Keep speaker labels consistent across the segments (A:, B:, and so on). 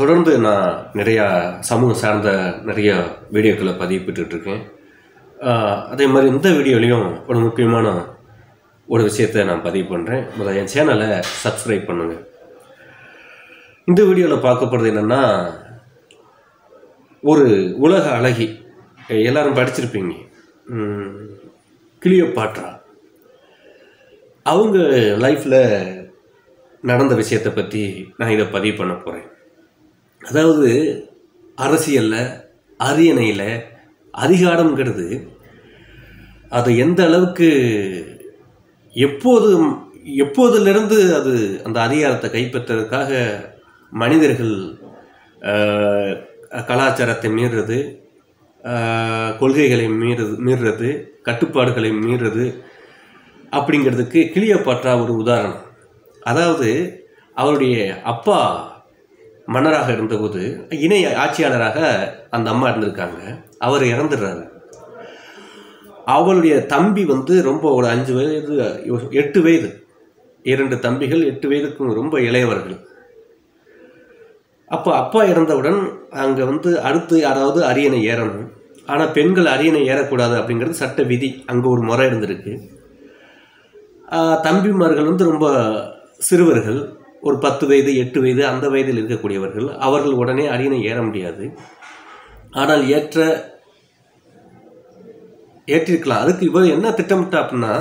A: தொடர்ந்து நான் நிறையா சமூகம் சார்ந்த நிறைய வீடியோக்களை பதிவிட்டுட்டு இருக்கேன் ஆஹ் அதே மாதிரி இந்த வீடியோலையும் ஒரு முக்கியமான ஒரு விஷயத்தை நான் பதிவு பண்ணுறேன் முதல்ல என் சேனலை சப்ஸ்கிரைப் பண்ணுங்கள் இந்த வீடியோவில் பார்க்க போகிறது என்னென்னா ஒரு உலக அழகி எல்லாரும் படிச்சிருப்பீங்க உம், கிளியோபாட்ரா அவங்க லைஃப்பில் நடந்த விஷயத்தை பற்றி நான் இதை பதிவு பண்ண போகிறேன் அதாவது அரசியலில் அரியணையில் அதிகாரம்ங்கிறது அது எந்த அளவுக்கு எப்போது எப்போதிலிருந்து அது அந்த அதிகாரத்தை கைப்பற்றுறதுக்காக மனிதர்கள் ஆஹ், கலாச்சாரத்தை மீறுறது ஆஹ், கொள்கைகளை மீறது மீறுறது கட்டுப்பாடுகளை மீறுறது அப்படிங்கிறதுக்கு கிளியோபாட்ரா ஒரு உதாரணம் அதாவது அவருடைய அப்பா மன்னராக இருந்தபோது இணை ஆட்சியாளராக அந்த அம்மா இருந்திருக்காங்க அவர் இறந்துடுறாரு அவளுடைய தம்பி வந்து ரொம்ப ஒரு அஞ்சு வயது எட்டு வயது இரண்டு தம்பிகள் எட்டு வயதுக்கும் ரொம்ப இளையவர்கள் அப்போ அப்பா இறந்தவுடன் அங்கே வந்து அடுத்து யாராவது அரியணை ஏறணும் ஆனால் பெண்கள் அரியணை ஏறக்கூடாது அப்படிங்கிறது சட்ட விதி அங்கே ஒரு முறை இருந்திருக்கு ஆஹ் தம்பிமார்கள் வந்து ரொம்ப சிறுவர்கள் ஒரு பத்து வயது எட்டு வயது அந்த வயதில் இருக்கக்கூடியவர்கள் அவர்கள் உடனே அரியணை ஏற முடியாது ஆனால் ஏற்ற ஏற்றிருக்கலாம் அதுக்கு இவர் என்ன திட்டமிட்டா அப்படின்னா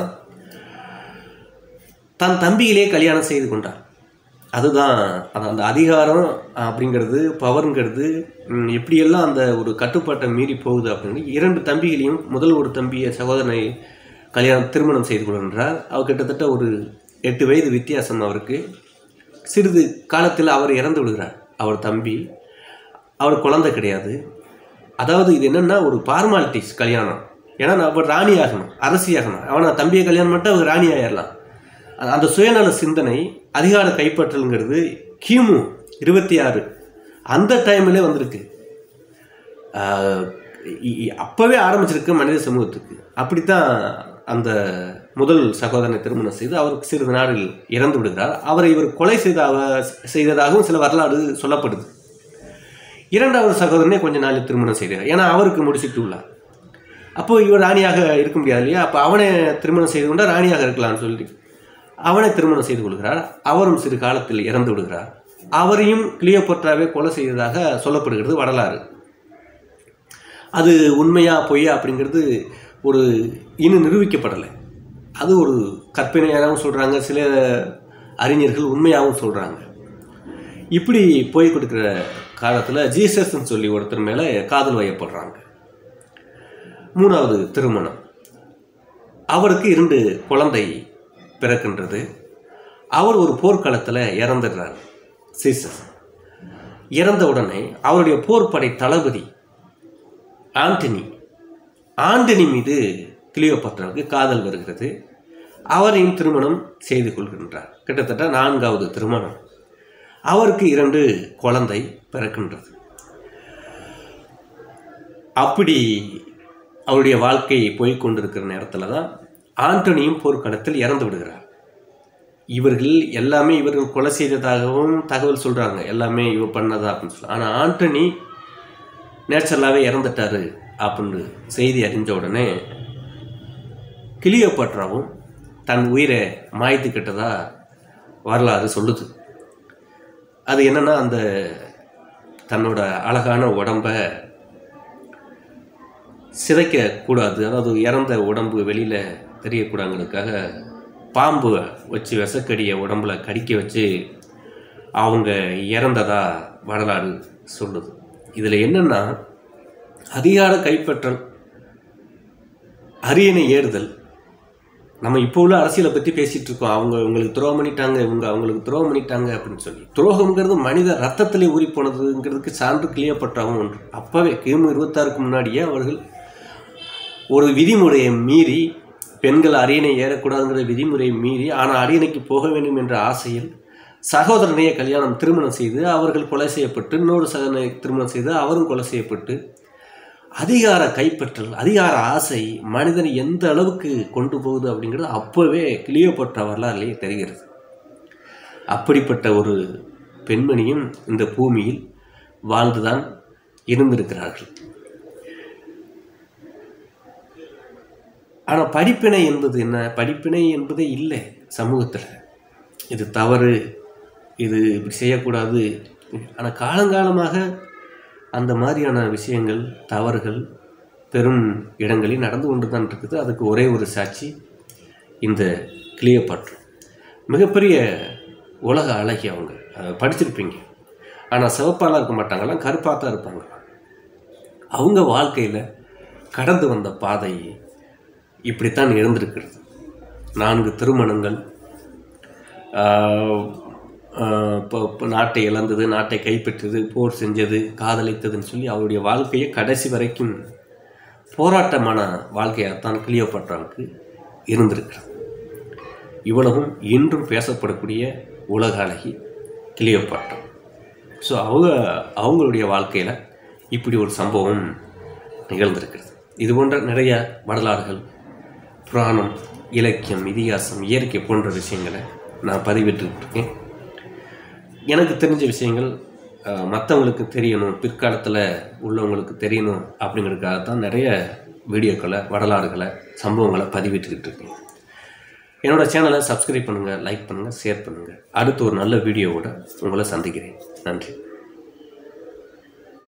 A: தன் தம்பியிலே கல்யாணம் செய்து கொண்டார் அதுதான் அது அந்த அதிகாரம் அப்படிங்கிறது பவர்ங்கிறது ம், எப்படியெல்லாம் அந்த ஒரு கட்டுப்பாட்டை மீறி போகுது அப்படின்னு இரண்டு தம்பிகளையும் முதல் ஒரு தம்பியை சகோதரனை கல்யாணம் திருமணம் செய்து கொள்கின்றார் அவர் கிட்டத்தட்ட ஒரு எட்டு வயது வித்தியாசம் அவருக்கு சிறிது காலத்தில் அவர் இறந்து விடுகிறார் அவர் தம்பி அவர் குழந்தை கிடையாது அதாவது இது என்னன்னா ஒரு ஃபார்மாலிட்டிஸ் கல்யாணம் ஏன்னா நான் அவர் ராணி ஆகணும் அரசி ஆகணும் அவனை தம்பியை கல்யாணம் பண்ணிட்டு அவர் ராணி ஆயிடலாம் அந்த- அந்த சுயநல சிந்தனை அதிகார கைப்பற்றலுங்கிறது கிமு இருபத்தி ஆறு அந்த டைம்ல வந்திருக்கு ஆஹ் இ- இ- அப்பவே ஆரம்பிச்சிருக்கு மனித சமூகத்துக்கு அப்படித்தான் அந்த முதல் சகோதரனை திருமணம் செய்து அவருக்கு சிறிது நாளில் இறந்து விடுகிறார் அவரை இவர் கொலை செய்த செய்ததாகவும் சில வரலாறு சொல்லப்படுது இரண்டாவது சகோதரனே கொஞ்ச நாளில் திருமணம் செய்தார் ஏன்னா அவருக்கு முடிச்சிட்டு உள்ளார் அப்போ இவர் ராணியாக இருக்க முடியாது இல்லையா அப்போ அவனை திருமணம் செய்து கொண்டா ராணியாக இருக்கலாம்னு சொல்லி அவனை திருமணம் செய்து கொள்கிறார் அவரும் சிறு காலத்தில் இறந்து விடுகிறார் அவரையும் கிளியோபட்ராவே கொலை செய்ததாக சொல்லப்படுகிறது வரலாறு அது உண்மையா பொய்யா அப்படிங்கிறது ஒரு இன்னும் நிரூபிக்கப்படலை அது ஒரு கற்பனையாகவும் சொல்கிறாங்க சில அறிஞர்கள் உண்மையாகவும் சொல்கிறாங்க இப்படி போய் கொடுக்குற காலத்தில் ஜீசஸ்ன்னு சொல்லி ஒருத்தர் மேலே காதல் வயப்படுறாங்க மூணாவது திருமணம் அவருக்கு இரண்டு குழந்தை பிறக்கின்றது அவர் ஒரு போர்க்களத்தில் இறந்துடுறார் சீசஸ் இறந்த உடனே அவருடைய போர்ப்படை தளபதி ஆண்டனி ஆண்டனி மீது கிளியோபட்ராவுக்கு காதல் வருகிறது அவரையும் திருமணம் செய்து கொள்கின்றார் கிட்டத்தட்ட நான்காவது திருமணம் அவருக்கு இரண்டு குழந்தை பிறக்கின்றது அப்படி அவருடைய வாழ்க்கை போய்க் கொண்டிருக்கிற நேரத்தில் தான் ஆண்டனியும் போர்க்களத்தில் இறந்து விடுகிறார் இவர்கள் எல்லாமே இவர்கள் கொலை செய்ததாகவும் தகவல் சொல்கிறாங்க எல்லாமே இவ பண்ணதா அப்படின்னு சொல்லி ஆனால் ஆண்டனி நேச்சுரலாகவே இறந்துட்டாரு அப்படின்னு செய்தி அறிஞ்ச உடனே கிளியோபாட்ராவும் தன் உயிரை மாய்த்துக்கிட்டதா வரலாறு சொல்லுது அது என்னன்னா அந்த தன்னோட அழகான உடம்ப சிதைக்க கூடாது அதாவது இறந்த உடம்பு வெளியில தெரியக்கூடாங்கிறதுக்காக பாம்பு வச்சு விசக்கடிய உடம்புல கடிக்க வச்சு அவங்க இறந்ததா வரலாறு சொல்லுது இதில் என்னன்னா அதிகார கைப்பற்றல் அரியணை ஏறுதல் நம்ம இப்போ உள்ள அரசியலை பற்றி பேசிட்டு இருக்கோம் அவங்க உங்களுக்கு துரோகம் பண்ணிட்டாங்க இவங்க அவங்களுக்கு துரோகம் பண்ணிட்டாங்க அப்படின்னு சொல்லி துரோகம்ங்கிறது மனித ரத்தத்திலே ஊறி போனதுங்கிறதுக்கு சான்று கிளியப்பட்டாகவும் ஒன்று அப்பவே கிமு இருபத்தாறுக்கு முன்னாடியே அவர்கள் ஒரு விதிமுறையை மீறி பெண்கள் அரியணை ஏறக்கூடாதுங்கிற விதிமுறையை மீறி ஆனால் அரியணைக்கு போக வேண்டும் என்ற ஆசையில் சகோதரனையே கல்யாணம் திருமணம் செய்து அவர்கள் கொலை செய்யப்பட்டு இன்னொரு சகோதரனை திருமணம் செய்து அவரும் கொலை செய்யப்பட்டு அதிகார கைப்பற்றல் அதிகார ஆசை மனிதனை எந்த அளவுக்கு கொண்டு போகுது அப்படிங்கிறது அப்போவே கிளியோப்பட்ட வரலாறுலேயே தெரிகிறது அப்படிப்பட்ட ஒரு பெண்மணியும் இந்த பூமியில் வாழ்ந்துதான் இருந்திருக்கிறார்கள் ஆனால் படிப்பினை என்பது என்ன படிப்பினை என்பதே இல்லை சமூகத்தில் இது தவறு இது இப்படி செய்யக்கூடாது ஆனால் காலங்காலமாக அந்த மாதிரியான விஷயங்கள் தவறுகள் பெரும் இடங்களில் நடந்து கொண்டு தான் இருக்குது அதுக்கு ஒரே ஒரு சாட்சி இந்த கிளியோபாட்ரா மிகப்பெரிய உலக அழகி அவங்க அதை படிச்சிருப்பீங்க ஆனால் சிவப்பாலாம் இருக்க மாட்டாங்களாம் கருப்பாக தான் இருப்பாங்க அவங்க வாழ்க்கையில் கடந்து வந்த பாதை இப்படித்தான் இருந்திருக்கிறது நான்கு திருமணங்கள் ஆஹ், ஆஹ், இப்போ இப்போ நாட்டை இழந்தது நாட்டை கைப்பற்றியது போர் செஞ்சது காதலித்ததுன்னு சொல்லி அவருடைய வாழ்க்கையை கடைசி வரைக்கும் போராட்டமான வாழ்க்கையாகத்தான் கிளியோபாட்ராவுக்கு இருந்திருக்கிறது இவ்வளவும் இன்றும் பேசப்படக்கூடிய உலக அழகி கிளியோபாட்ரா ஸோ அவங்க அவங்களுடைய வாழ்க்கையில் இப்படி ஒரு சம்பவம் நிகழ்ந்திருக்கிறது இது போன்ற நிறைய வரலாறுகள் புராணம் இலக்கியம் இதிகாசம் இயற்கை போன்ற விஷயங்களை நான் பதிவிட்டுக்கிட்டு இருக்கேன் எனக்கு தெரிஞ்ச விஷயங்கள் மற்றவங்களுக்கு தெரியணும் பிற்காலத்தில் உள்ளவங்களுக்கு தெரியணும் அப்படிங்கிறதுக்காக தான் நிறைய வீடியோக்களை வரலாறுகளை சம்பவங்களை பதிவிட்டுக்கிட்டு இருக்கேன் என்னோட சேனலை சப்ஸ்கிரைப் பண்ணுங்கள் லைக் பண்ணுங்கள் ஷேர் பண்ணுங்கள் அடுத்து ஒரு நல்ல வீடியோவோட உங்களை சந்திக்கிறேன் நன்றி